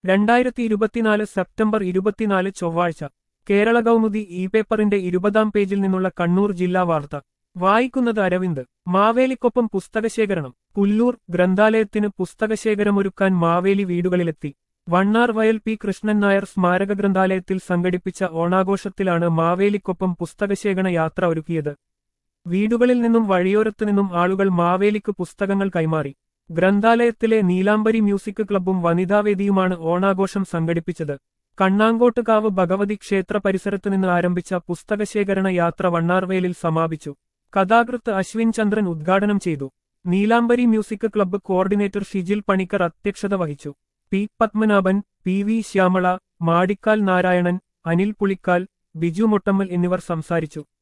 രണ്ടായിരത്തി ഇരുപത്തിനാല് സെപ്റ്റംബർ ഇരുപത്തിനാല് ചൊവ്വാഴ്ച കേരള കൗമുദി ഇ പേപ്പറിന്റെ ഇരുപതാം പേജിൽ നിന്നുള്ള കണ്ണൂർ ജില്ലാ വാർത്ത വായിക്കുന്നത് അരവിന്ദ് മാവേലിക്കൊപ്പം പുസ്തകശേഖരണം പുല്ലൂർ ഗ്രന്ഥാലയത്തിന് പുസ്തകശേഖരമൊരുക്കാൻ മാവേലി വീടുകളിലെത്തി വണ്ണാർ വയൽ പി കൃഷ്ണൻ നായർ സ്മാരക ഗ്രന്ഥാലയത്തിൽ സംഘടിപ്പിച്ച ഓണാഘോഷത്തിലാണ് മാവേലിക്കൊപ്പം പുസ്തകശേഖരണ യാത്ര ഒരുക്കിയത് വീടുകളിൽ നിന്നും വഴിയോരത്തു നിന്നും ആളുകൾ മാവേലിക്ക് പുസ്തകങ്ങൾ കൈമാറി ഗ്രന്ഥാലയത്തിലെ നീലാംബരി മ്യൂസിക് ക്ലബ്ബും വനിതാവേദിയുമാണ് ഓണാഘോഷം സംഘടിപ്പിച്ചത് കണ്ണാങ്കോട്ടുകാവ് ഭഗവതി ക്ഷേത്ര പരിസരത്തു നിന്ന് ആരംഭിച്ച പുസ്തകശേഖരണ യാത്ര വണ്ണാർവേലിൽ സമാപിച്ചു കഥാകൃത്ത് അശ്വിൻ ചന്ദ്രൻ ഉദ്ഘാടനം ചെയ്തു Neelambari music club coordinator Shijil Panicker അധ്യക്ഷത വഹിച്ചു P Padmanabhan P V Shyamala Madikkal Narayanan Anil Pulikkal Biju Muttammal എന്നിവർ സംസാരിച്ചു